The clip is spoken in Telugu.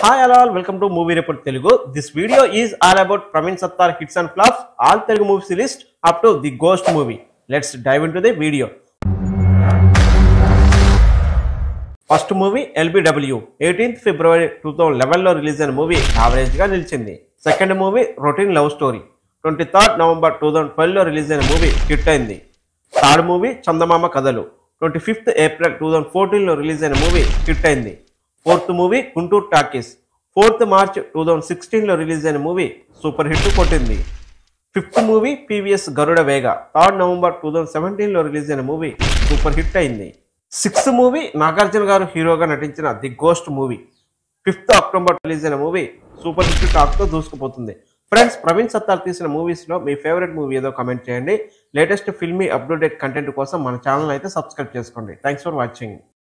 hi all welcome to movie report Telugu this video is all about Praveen Sattaru hits and flops all Telugu movies list up to the ghost movie let's dive into the video first movie LBW eighteenth February two thousand లెవెన్లో రిలీజ్ అయిన మూవీ యావరేజ్గా నిలిచింది second movie routine love story twenty third November two thousand ట్వెల్వ్లో రిలీజ్ అయిన మూవీ హిట్ అయింది third movie Chandamama Kathalu twenty fifth April two thousand ఫోర్టీన్లో రిలీజ్ అయిన మూవీ హిట్ అయింది fourth movie Guntur Talkies fourth March two thousand సిక్స్టీన్లో రిలీజ్ అయిన మూవీ సూపర్ హిట్ కొట్టింది fifth movie PVS Garuda Vega third November two thousand సెవెంటీన్లో రిలీజ్ అయిన మూవీ సూపర్ హిట్ అయింది సిక్స్త్ మూవీ నాగార్జున గారు హీరోగా నటించిన the ghost movie fifth October release అయిన మూవీ సూపర్ హిట్ టాక్తో దూసుకుపోతుంది ఫ్రెండ్స్ ప్రవీణ్ సత్తార్ తీసిన మూవీస్లో మీ ఫేవరెట్ మూవీ ఏదో కమెంట్ చేయండి లేటెస్ట్ ఫిల్మీ అప్డేటెడ్ కంటెంట్ కోసం మన ఛానల్ అయితే సబ్స్క్రైబ్ చేసుకోండి థ్యాంక్స్ ఫర్ వాచింగ్